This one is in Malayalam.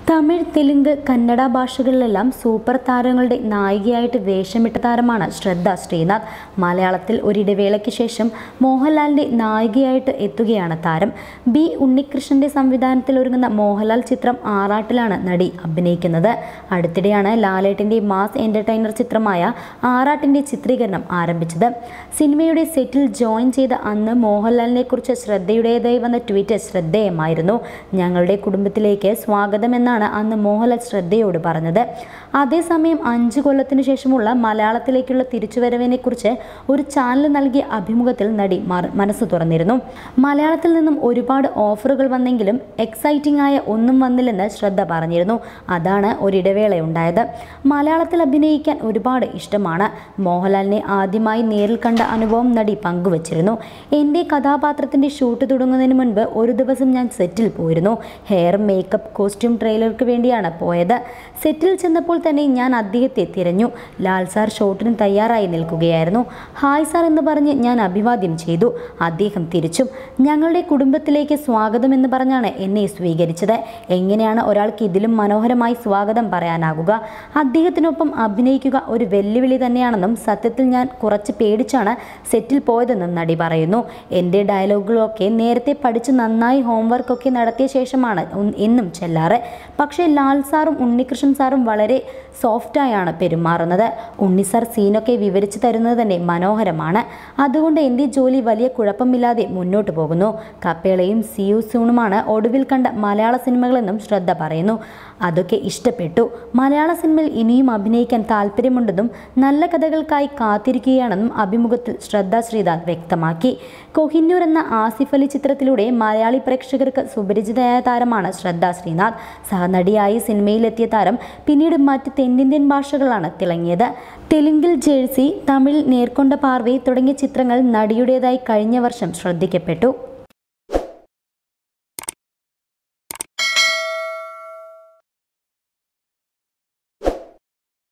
തമിഴ് തെലുങ്ക് കന്നഡ ഭാഷകളിലെല്ലാം സൂപ്പർ താരങ്ങളുടെ നായികയായിട്ട് വേഷമിട്ട താരമാണ് ശ്രദ്ധ ശ്രീനാഥ് മലയാളത്തിൽ ഒരിടവേളയ്ക്ക് ശേഷം മോഹൻലാലിൻ്റെ നായികയായിട്ട് എത്തുകയാണ് താരം ബി ഉണ്ണികൃഷ്ണന്റെ സംവിധാനത്തിൽ ഒരുങ്ങുന്ന മോഹൻലാൽ ചിത്രം ആറാട്ടിലാണ് നടി അഭിനയിക്കുന്നത് അടുത്തിടെയാണ് ലാലേട്ടിൻ്റെ മാസ് എൻ്റർടൈനർ ചിത്രമായ ആറാട്ടിൻ്റെ ചിത്രീകരണം ആരംഭിച്ചത് സിനിമയുടെ സെറ്റിൽ ജോയിൻ ചെയ്ത അന്ന് മോഹൻലാലിനെ കുറിച്ച് ശ്രദ്ധയുടേതായി വന്ന ട്വീറ്റ് ശ്രദ്ധേയമായിരുന്നു ഞങ്ങളുടെ കുടുംബത്തിലേക്ക് സ്വാഗതമെന്നാണ് അന്ന് മോഹൻലാൽ ശ്രദ്ധയോട് പറഞ്ഞത് അതേസമയം അഞ്ചു കൊല്ലത്തിനു ശേഷമുള്ള മലയാളത്തിലേക്കുള്ള തിരിച്ചുവരവിനെക്കുറിച്ച് ഒരു ചാനൽ നൽകിയ അഭിമുഖത്തിൽ നടി മറ- മനസ്സ് തുറന്നിരുന്നു മലയാളത്തിൽ നിന്നും ഒരുപാട് ഓഫറുകൾ വന്നെങ്കിലും എക്സൈറ്റിംഗ് ആയ ഒന്നും വന്നില്ലെന്ന് ശ്രദ്ധ പറഞ്ഞിരുന്നു അതാണ് ഒരിടവേളയുണ്ടായത് മലയാളത്തിൽ അഭിനയിക്കാൻ ഒരുപാട് ഇഷ്ടമാണ് മോഹൻലാലിനെ ആദ്യമായി നേരിൽ കണ്ട അനുഭവം നടി പങ്കുവച്ചിരുന്നു എൻ്റെ കഥാപാത്രത്തിൻ്റെ ഷൂട്ട് തുടങ്ങുന്നതിന് മുൻപ് ഒരു ദിവസം ഞാൻ സെറ്റിൽ പോയിരുന്നു ഹെയർ മേക്കപ്പ് കോസ്റ്റ്യൂം ട്രെയിലർക്ക് വേണ്ടിയാണ് പോയത് സെറ്റിൽ ചെന്നപ്പോൾ തന്നെ ഞാൻ അദ്ദേഹത്തെ തിരഞ്ഞു ലാൽ സാർ ഷോട്ടിന് തയ്യാറായി നിൽക്കുകയായിരുന്നു ഹായ് സാർ എന്ന് പറഞ്ഞ് ഞാൻ അഭിവാദ്യം ചെയ്തു അദ്ദേഹം തിരിച്ചും ഞങ്ങളുടെ കുടുംബത്തിലേക്ക് സ്വാഗതം എന്ന് പറഞ്ഞാണ് എന്നെ സ്വീകരിച്ചത് എങ്ങനെയാണ് ഒരാൾക്ക് ഇതിലും മനോഹരമായി സ്വാഗതം പറയാനാകുക അദ്ദേഹത്തിനൊപ്പം അഭിനയിക്കുക ഒരു വെല്ലുവിളി തന്നെയാണെന്നും സത്യത്തിൽ ഞാൻ കുറച്ച് പേടിച്ചാണ് സെറ്റിൽ പോയതെന്നും നടി പറയുന്നു എൻ്റെ ഡയലോഗുകളൊക്കെ നേരത്തെ പഠിച്ച് നന്നായി ഹോംവർക്കൊക്കെ നടത്തിയ ശേഷമാണ് ഉൻ- എന്നും ചെല്ലാറ് പക്ഷേ ലാൽ സാറും ഉണ്ണികൃഷ്ണൻ സാറും വളരെ സോഫ്റ്റായാണ് പെരുമാറുന്നത് ഉണ്ണി സാർ സീനൊക്കെ വിവരിച്ചു തരുന്നത് തന്നെ മനോഹരമാണ് അതുകൊണ്ട് എൻ്റെ ജോലി വലിയ കുഴപ്പമില്ലാതെ മുന്നോട്ട് പോകുന്നു കപ്പേളയും സിയു സൂണുമാണ് ഒടുവിൽ കണ്ട മലയാള സിനിമകളെന്നും ശ്രദ്ധ പറയുന്നു അതൊക്കെ ഇഷ്ടപ്പെട്ടു മലയാള സിനിമയിൽ ഇനിയും അഭിനയിക്കാൻ താല്പര്യമുണ്ടെന്നും നല്ല കഥകൾക്കായി കാത്തിരിക്കുകയാണെന്നും അഭിമുഖത്തിൽ ശ്രദ്ധ ശ്രീനാഥ് വ്യക്തമാക്കി കൊഹിന്നൂർ എന്ന ആസിഫ് അലി ചിത്രത്തിലൂടെ മലയാളി പ്രേക്ഷകർക്ക് സുപരിചിതയായ താരമാണ് ശ്രദ്ധ ശ്രീനാഥ് സഹനടിയായി സിനിമയിലെത്തിയ താരം പിന്നീട് മറ്റ് തെന്നിന്ത്യൻ ഭാഷകളാണ് തിളങ്ങിയത് തെലുങ്കിൽ ജേഴ്സി തമിഴ് നേർക്കൊണ്ട പാർവി തുടങ്ങിയ ചിത്രങ്ങൾ നടിയുടേതായി കഴിഞ്ഞ വർഷം ശ്രദ്ധിക്കപ്പെട്ടു